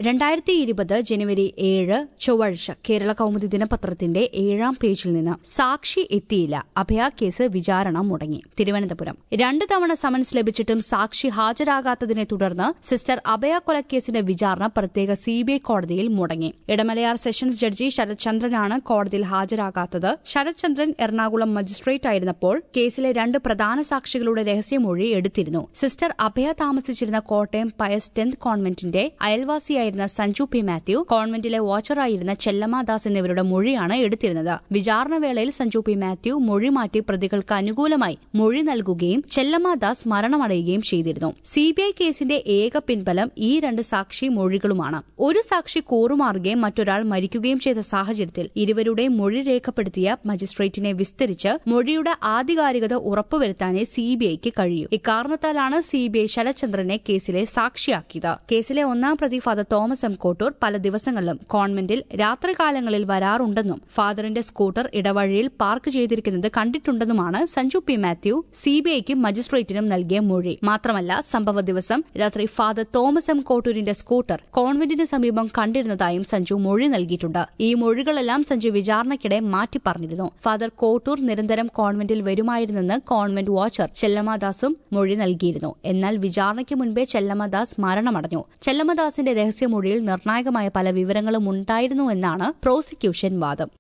രണ്ടായിരത്തി ഇരുപത് ജനുവരി ഏഴ് ചൊവ്വാഴ്ച കേരള കൗമുദി ദിനപത്രത്തിന്റെ ഏഴാം പേജിൽ നിന്ന് സാക്ഷി എത്തിയില്ല അഭയ കേസ് വിചാരണ മുടങ്ങി തിരുവനന്തപുരം രണ്ട് തവണ സമൻസ് ലഭിച്ചിട്ടും സാക്ഷി ഹാജരാകാത്തതിനെ തുടർന്ന് സിസ്റ്റർ അഭയ കൊലക്കേസിന്റെ വിചാരണ പ്രത്യേക സിബിഐ കോടതിയിൽ മുടങ്ങി ഇടമലയാർ സെഷൻസ് ജഡ്ജി ശരത്ചന്ദ്രനാണ് കോടതിയിൽ ഹാജരാകാത്തത് ശരത്ചന്ദ്രൻ എറണാകുളം മജിസ്ട്രേറ്റ് ആയിരുന്നപ്പോൾ കേസിലെ രണ്ട് പ്രധാന സാക്ഷികളുടെ രഹസ്യമൊഴി എടുത്തിരുന്നു സിസ്റ്റർ അഭയ താമസിച്ചിരുന്ന കോട്ടയം പയസ് ടെൻത് കോൺവെന്റിന്റെ അയൽവാസിയായിരുന്ന സഞ്ജു പി മാത്യു കോൺവെന്റിലെ വാച്ചറായിരുന്ന ചെല്ലമ്മ ദാസ് എന്നിവരുടെ മൊഴിയാണ് എടുത്തിരുന്നത് വിചാരണ വേളയിൽ സഞ്ജു പി മാത്യു മൊഴി മാറ്റി പ്രതികൾക്ക് അനുകൂലമായി മൊഴി നൽകുകയും ചെല്ലമ്മ ദാസ് മരണമടയുകയും ചെയ്തിരുന്നു സിബിഐ കേസിന്റെ ഏക പിൻബലം ഈ രണ്ട് സാക്ഷി മൊഴികളുമാണ് ഒരു സാക്ഷി കൂറുമാറുകയും മറ്റൊരാൾ മരിക്കുകയും ചെയ്ത സാഹചര്യത്തിൽ ഇരുവരുടെയും മൊഴി രേഖപ്പെടുത്തിയ മജിസ്ട്രേറ്റിനെ വിസ്തരിച്ച് മൊഴിയുടെ ആധികാരികത ഉറപ്പുവരുത്താനേ സിബിഐക്ക് കഴിയൂ ഇക്കാരണത്താലാണ് സിബിഐ ശരത്ചന്ദ്രനെ കേസിലെ സാക്ഷിയാക്കിയത് കേസിലെ ഒന്നാം പ്രതി ഫാദർ തോമസ് എം കോട്ടൂർ പല ദിവസങ്ങളിലും കോൺവെന്റിൽ രാത്രികാലങ്ങളിൽ വരാറുണ്ടെന്നും ഫാദറിന്റെ സ്കൂട്ടർ ഇടവഴിയിൽ പാർക്ക് ചെയ്തിരിക്കുന്നത് കണ്ടിട്ടുണ്ടെന്നുമാണ് സഞ്ജു പി മാത്യു സിബിഐക്കും മജിസ്ട്രേറ്റിനും നൽകിയ മൊഴി മാത്രമല്ല സംഭവ ദിവസം രാത്രി ഫാദർ തോമസ് എം കോട്ടൂരിന്റെ സ്കൂട്ടർ കോൺവെന്റിന് സമീപം കണ്ടിരുന്നതായും സഞ്ജു മൊഴി നൽകിയിട്ടുണ്ട് ഈ മൊഴികളെല്ലാം സഞ്ജു വിചാരണയ്ക്കിടെ മാറ്റി പറഞ്ഞിരുന്നു ഫാദർ കോട്ടൂർ നിരന്തരം കോൺവെന്റിൽ വരുമായിരുന്നെന്ന് കോൺവെന്റ് വാച്ചർ ചെല്ലമ്മദാസും മൊഴി നൽകിയിരുന്നു എന്നാൽ വിചാരണയ്ക്ക് മുൻപേ ചെല്ലമ്മദാസ് മരണമടഞ്ഞു ചെല്ലമ്മദാസിന്റെ രഹസ്യമൊഴിയിൽ നിർണായകമായ പല വിവരങ്ങളും ഉണ്ടായിരുന്നുവെന്നാണ് പ്രോസിക്യൂഷൻ വാദം